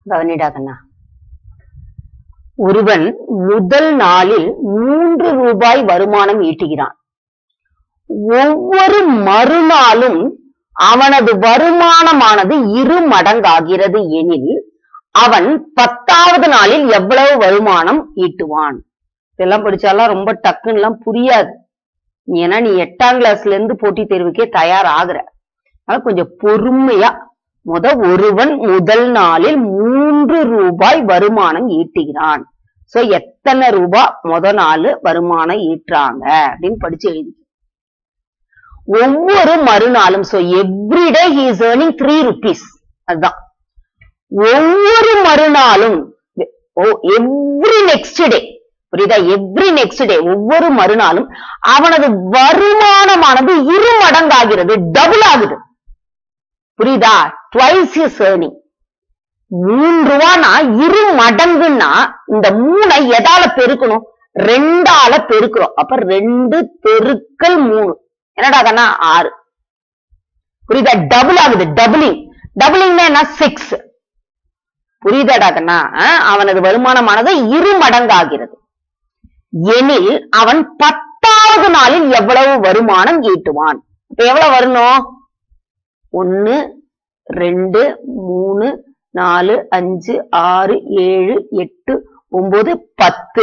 கவனிடா கண்ணா ஒருவன் முதல் நாளில் மூன்று ரூபாய் வருமானம் ஈட்டுகிறான் ஒவ்வொரு மறுநாளும் அவனது வருமானமானது இரு மடங்காகிறது எனில் அவன் பத்தாவது நாளில் எவ்வளவு வருமானம் ஈட்டுவான் இதெல்லாம் படிச்சாலாம் ரொம்ப டக்குன்னு எல்லாம் புரியாது ஏன்னா நீ எட்டாம் கிளாஸ்ல இருந்து போட்டித் தேர்வுக்கே தயார் ஆகுற அதனால கொஞ்சம் பொறுமையா முத ஒருவன் முதல் நாளில் மூன்று ரூபாய் வருமானம் ஈட்டுகிறான் சோ எத்தனை ரூபாய் முத நாள் வருமானம் ஈட்டுறாங்க அப்படின்னு படிச்சு எழுதி ஒவ்வொரு மறுநாளும் so everyday he is earning three rupees அதுதான் ஒவ்வொரு மறுநாளும் ஓ எவ்ரி நெக்ஸ்ட் டே புரியுதா எவ்ரி நெக்ஸ்ட் டே ஒவ்வொரு மறுநாளும் அவனது வருமானமானது இரு மடங்காகிறது டபுள் ஆகுது புரியுதா ட்வைஸ் இஸ் ஏர்னிங் மூன்று ரூபானா இரு மடங்குன்னா இந்த மூணை எதால பெருக்கணும் ரெண்டால பெருக்கிறோம் அப்ப ரெண்டு பெருக்கல் மூணு என்னடா கண்ணா ஆறு புரியுதா டபுள் ஆகுது டபுளிங் டபுளிங்னா என்ன சிக்ஸ் புரியுதாடா கண்ணா அஹ், அவனது வருமானமானது இரு மடங்காகிறது எனில் அவன் பத்தாவது நாளில் எவ்வளவு வருமானம் ஈட்டுவான் இப்ப எவ்வளவு வரணும் ஒன்னு ரெண்டு மூணு நாலு அஞ்சு ஆறு ஏழு எட்டு ஒன்பது பத்து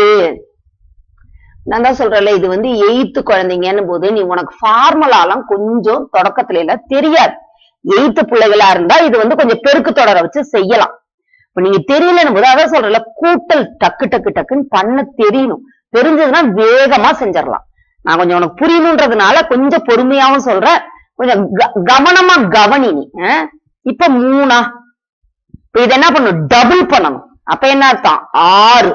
நான் தான் சொல்றேன்ல இது வந்து எயித்து குழந்தைங்கன்னு போது நீ உனக்கு ஃபார்முலாலாம் கொஞ்சம் தொடக்கத்துல எல்லாம் தெரியாது எயித்து பிள்ளைகளா இருந்தா இது வந்து கொஞ்சம் பெருக்கு தொடர வச்சு செய்யலாம் இப்ப நீங்க தெரியலன்னு போது அதான் சொல்றேன்ல கூட்டல் டக்கு டக்கு டக்குன்னு பண்ண தெரியணும் தெரிஞ்சதுன்னா வேகமா செஞ்சிடலாம் நான் கொஞ்சம் உனக்கு புரியணுன்றதுனால கொஞ்சம் பொறுமையாவும் சொல்றேன் கொஞ்சம் க- கவனமா கவனி நீ அஹ்? இப்ப மூணா இப்ப இது என்ன பண்ணணும் டபுள் பண்ணணும் அப்ப என்ன அர்த்தம் ஆறு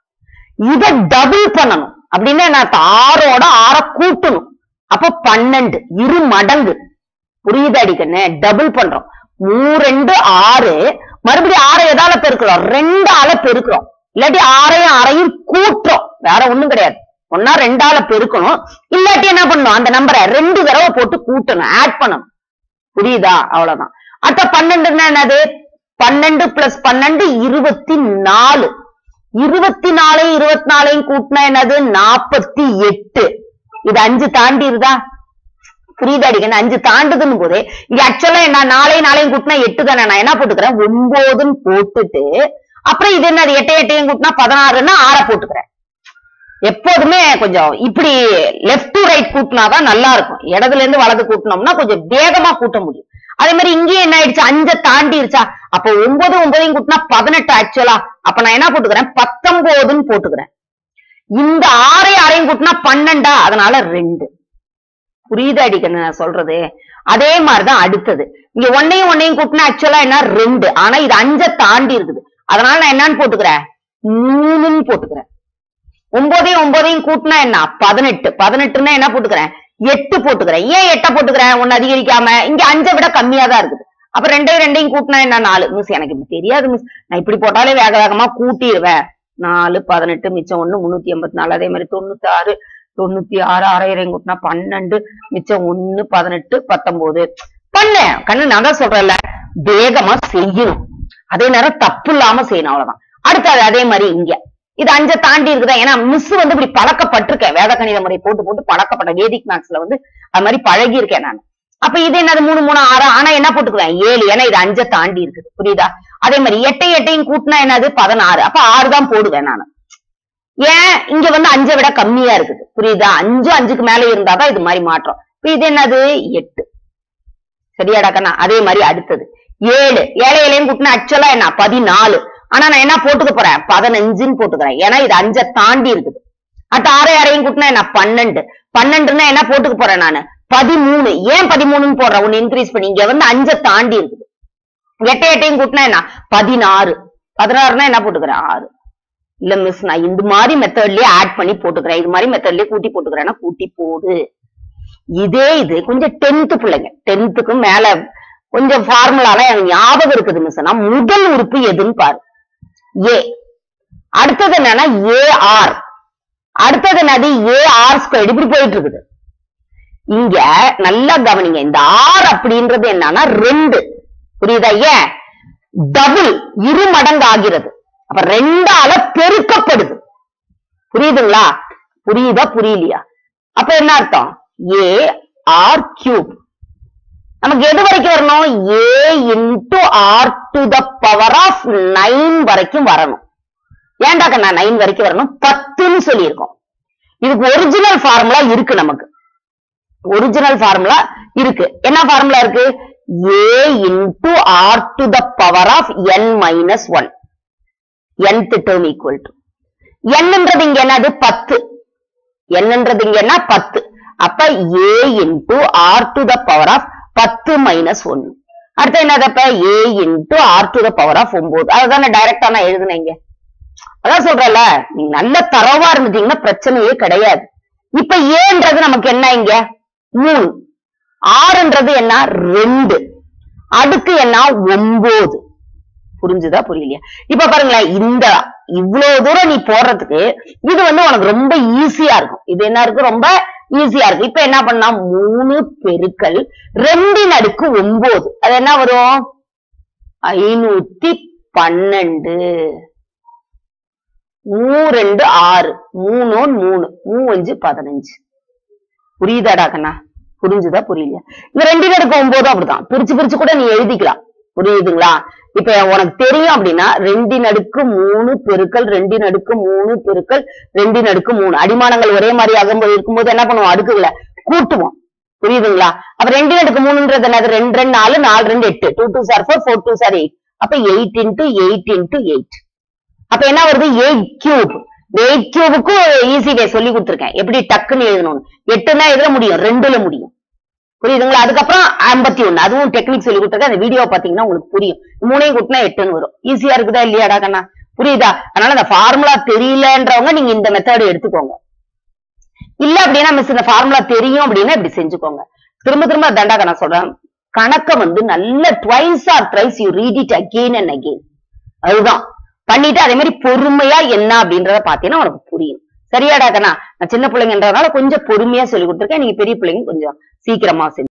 இத டபுள் பண்ணணும் அப்படின்னா என்ன அர்த்தம் ஆறோட ஆற கூட்டணும் அப்ப பன்னெண்டு இரு மடங்கு புரியுது அடிக்கண்ணே டபுள் பண்றோம் மூ ரெண்டு ஆறு மறுபடியும் ஆறை எதால பெருக்கிறோம் ரெண்டால பெருக்கிறோம் இல்லாட்டி ஆறையும் ஆறையும் கூட்டுறோம் வேற ஒண்ணும் கிடையாது ஒன்னா ரெண்டால பெருக்கணும் இல்லாட்டி என்ன பண்ணணும் அந்த நம்பரை ரெண்டு தடவை போட்டு கூட்டணும் ஆட் பண்ணணும் புரியுதா அவ்வளவுதான் அடுத்த பன்னெண்டுன்னா என்னது பன்னெண்டு பிளஸ் பன்னெண்டு இருபத்தி நாலு இருபத்தி நாலையும் இருபத்தி நாலையும் கூட்டினா என்னது நாற்பத்தி எட்டு இது அஞ்சு தாண்டிருதா புரியுதா அடிக்கணும் அஞ்சு தாண்டுதுன்னு போது இங்க ஆக்சுவலா என்ன நாளையும் நாளையும் கூட்டினா எட்டு தானே நான் என்ன போட்டுக்கிறேன் ஒன்பதுன்னு போட்டுட்டு அப்புறம் இது என்னது எட்டை எட்டையும் கூட்டினா பதினாறுன்னா ஆற போட்டுக்கிறேன் எப்போதுமே கொஞ்சம் இப்படி லெஃப்ட் டு ரைட் கூட்டினாதான் நல்லா இருக்கும் இடதுல இருந்து வலது கூட்டினோம்னா கொஞ்சம் வேகமா கூட்ட முடியும் அதே மாதிரி இங்கேயும் என்ன ஆயிடுச்சு அஞ்ச தாண்டிருச்சா அப்ப ஒன்பது ஒன்பதையும் கூட்டினா பதினெட்டு ஆக்சுவலா அப்ப நான் என்ன போட்டுக்கிறேன் பத்தொன்பதுன்னு போட்டுக்கிறேன் இந்த ஆறை ஆறையும் கூட்டினா பன்னெண்டா அதனால ரெண்டு புரியுது அடிக்கணும் நான் சொல்றது அதே மாதிரிதான் அடுத்தது இங்க ஒன்னையும் ஒன்னையும் கூட்டினா ஆக்சுவலா என்ன ரெண்டு ஆனா இது அஞ்ச தாண்டி இருக்குது அதனால நான் என்னன்னு போட்டுக்கிறேன் மூணுன்னு போட்டுக்கிறேன் ஒன்பதையும் ஒன்பதையும் கூட்டினா என்ன பதினெட்டு பதினெட்டுன்னா என்ன போட்டுக்கிறேன் எட்டு போட்டுக்கிறேன் ஏன் எட்ட போட்டுக்கிறேன் ஒன்னு அதிகரிக்காம இங்க அஞ்சை விட கம்மியா தான் இருக்குது அப்ப ரெண்டையும் ரெண்டையும் கூட்டினா என்ன நாலு மிஸ் எனக்கு இப்படி தெரியாது மிஸ் நான் இப்படி போட்டாலே வேக வேகமா கூட்டிடுவேன் நாலு பதினெட்டு மிச்சம் ஒண்ணு முன்னூத்தி எண்பத்தி நாலு அதே மாதிரி தொண்ணூத்தி ஆறு தொண்ணூத்தி ஆறு ஆறாயிரம் கூட்டினா பன்னெண்டு மிச்சம் ஒண்ணு பதினெட்டு பத்தொன்பது பண்ணு கண்ணு நான் தான் சொல்றேன்ல வேகமா செய்யணும் அதே நேரம் தப்பு இல்லாம செய்யணும் அவ்வளவுதான் அடுத்தது அதே மாதிரி இங்க இது அஞ்ச தாண்டி இருக்குதா ஏன்னா மிஸ் வந்து இப்படி பழக்கப்பட்டிருக்கேன் வேத கணித முறை போட்டு போட்டு பழக்கப்பட்ட வேதிக் மேக்ஸ்ல வந்து அது மாதிரி பழகி இருக்கேன் நான் அப்ப இது என்னது மூணு மூணு ஆறு ஆனா என்ன போட்டுக்குவேன் ஏழு ஏன்னா இது அஞ்ச தாண்டி இருக்குது புரியுதா அதே மாதிரி எட்டை எட்டையும் கூட்டினா என்னது பதினாறு அப்ப ஆறு தான் போடுவேன் நான் ஏன் இங்க வந்து அஞ்சை விட கம்மியா இருக்குது புரியுதா அஞ்சு அஞ்சுக்கு மேல இருந்தாதான் இது மாதிரி மாற்றம் இப்ப இது என்னது எட்டு சரியாடா கண்ணா அதே மாதிரி அடுத்தது ஏழு ஏழை ஏழையும் கூட்டினா ஆக்சுவலா என்ன பதினாலு ஆனா நான் என்ன போட்டுக்க போறேன் பதினஞ்சுன்னு போட்டுக்கிறேன் ஏன்னா இது அஞ்ச தாண்டி இருக்குது அடுத்த ஆறு ஆறையும் கூட்டினா என்ன பன்னெண்டு பன்னெண்டுன்னா என்ன போட்டுக்க போறேன் நானு பதிமூணு ஏன் பதிமூணுன்னு போடுறேன் ஒன்னு இன்க்ரீஸ் பண்ணி இங்க வந்து அஞ்ச தாண்டி இருக்குது எட்டை எட்டையும் கூட்டினா என்ன பதினாறு பதினாறுனா என்ன போட்டுக்கிறேன் ஆறு இல்ல மிஸ் நான் இந்த மாதிரி மெத்தட்லயே ஆட் பண்ணி போட்டுக்கிறேன் இது மாதிரி மெத்தட்லயே கூட்டி போட்டுக்கிறேன்னா கூட்டி போடு இதே இது கொஞ்சம் டென்த் பிள்ளைங்க டென்த்துக்கும் மேல கொஞ்சம் ஃபார்முலால எனக்கு ஞாபகம் இருக்குது மிஸ் நான் முதல் உறுப்பு எதுன்னு பாரு ஏ அடுத்தது என்னன்னா ஏஆர் அடுத்தது என்னது ஏஆர் ஸ்கொயர் இப்படி போயிட்டு இருக்குது இங்க நல்லா கவனிங்க இந்த ஆர் அப்படின்றது என்னன்னா ரெண்டு புரியுதா ஏன் டபுள் இரு மடங்கு ஆகிறது அப்ப ரெண்டால பெருக்கப்படுது புரியுதுங்களா புரியுதா புரியலையா அப்ப என்ன அர்த்தம் ஏ ஆர் கியூப் நமக்கு எது வரைக்கும் வரணும் a into r to the power of nine வரைக்கும் வரணும் ஏன்டாக்க நான் நைன் வரைக்கும் வரணும் பத்துன்னு சொல்லியிருக்கோம் இதுக்கு ஒரிஜினல் ஃபார்முலா இருக்கு நமக்கு ஒரிஜினல் ஃபார்முலா இருக்கு என்ன ஃபார்முலா இருக்கு a into r to the power of n minus one nth term equal to என்னன்றது இங்க என்னது பத்து என்னன்றது இங்க என்ன பத்து அப்ப a into r to the power of பத்து மைனஸ் ஒன்னு அடுத்து என்னது அப்ப a into r to the power of ஒன்பது அதுதான் டைரக்டா நான் எழுதுனேன் இங்க அதான் சொல்றேன்ல நீங்க நல்ல தரவா இருந்துட்டீங்கன்னா பிரச்சனையே கிடையாது இப்ப ஏன்றது நமக்கு என்ன இங்க மூணு ஆறுன்றது என்ன ரெண்டு அடுக்கு என்ன ஒன்பது புரிஞ்சுதா புரியலையா இப்ப பாருங்களேன் இந்த இவ்வளவு தூரம் நீ போடுறதுக்கு இது வந்து உனக்கு ரொம்ப ஈஸியா இருக்கும் இது என்ன இருக்கு ரொம்ப ஈஸியா இருக்கு இப்ப என்ன பண்ணா மூணு பெருக்கல் ரெண்டின் அடுக்கு ஒன்பது அது என்ன வரும் ஐநூத்தி பன்னெண்டு மூ ரெண்டு ஆறு மூணு மூணு மூவஞ்சு பதினஞ்சு புரியுதாடா கண்ணா புரிஞ்சுதா புரியலையா இந்த ரெண்டின் அடுக்கு ஒன்பதும் அப்படிதான் பிரிச்சு பிரிச்சு கூட நீ எழுதிக்கலாம் புரியுதுங்களா இப்ப உனக்கு தெரியும் அப்படின்னா ரெண்டின் அடுக்கு மூணு பெருக்கல் ரெண்டின் அடுக்கு மூணு பெருக்கல் ரெண்டின் அடுக்கு மூணு அடிமானங்கள் ஒரே மாதிரி ஆகும்போது இருக்கும்போது என்ன பண்ணுவோம் அடுக்குகளை கூட்டுவோம் புரியுதுங்களா அப்ப ரெண்டின் அடுக்கு மூணுன்றது என்னது ரெண்டு ரெண்டு நாலு நாலு ரெண்டு எட்டு two two sir four four two sir eight அப்ப eight into eight into eight அப்ப என்ன வருது எயிட் கியூப் எயிட் கியூபுக்கும் ஈஸி வே சொல்லி கொடுத்துருக்கேன் எப்படி டக்குன்னு எழுதணும்னு எட்டுன்னா எழுத முடியும் ரெண்டுல முடியும் புரியுதுங்களா அதுக்கப்புறம் ஐம்பத்தி ஒண்ணு அதுவும் டெக்னிக் சொல்லி கொடுத்துருக்கேன் அந்த வீடியோ பாத்தீங்கன்னா உங்களுக்கு புரியும் மூணையும் கூட்டினா எட்டுன்னு வரும் ஈஸியா இருக்குதா இல்லையாடா கண்ணா புரியுதா அதனால அந்த ஃபார்முலா தெரியலன்றவங்க நீங்க இந்த மெத்தட் எடுத்துக்கோங்க இல்ல அப்படின்னா மிஸ் இந்த ஃபார்முலா தெரியும் அப்படின்னா இப்படி செஞ்சுக்கோங்க திரும்ப திரும்ப தண்டா நான் சொல்றேன் கணக்க வந்து நல்ல twice or thrice you read it again and again அதுதான் பண்ணிட்டு அதே மாதிரி பொறுமையா என்ன அப்படின்றத பாத்தீங்கன்னா உனக்கு புரியும் சரியாடா கண்ணா நான் சின்ன பிள்ளைங்கன்றதுனால கொஞ்சம் பொறுமையா சொல்லி கொடுத்துருக்கேன் நீங்க பெரிய பிள்ளைங்க கொஞ்சம் சீக்கிரமா செஞ்சு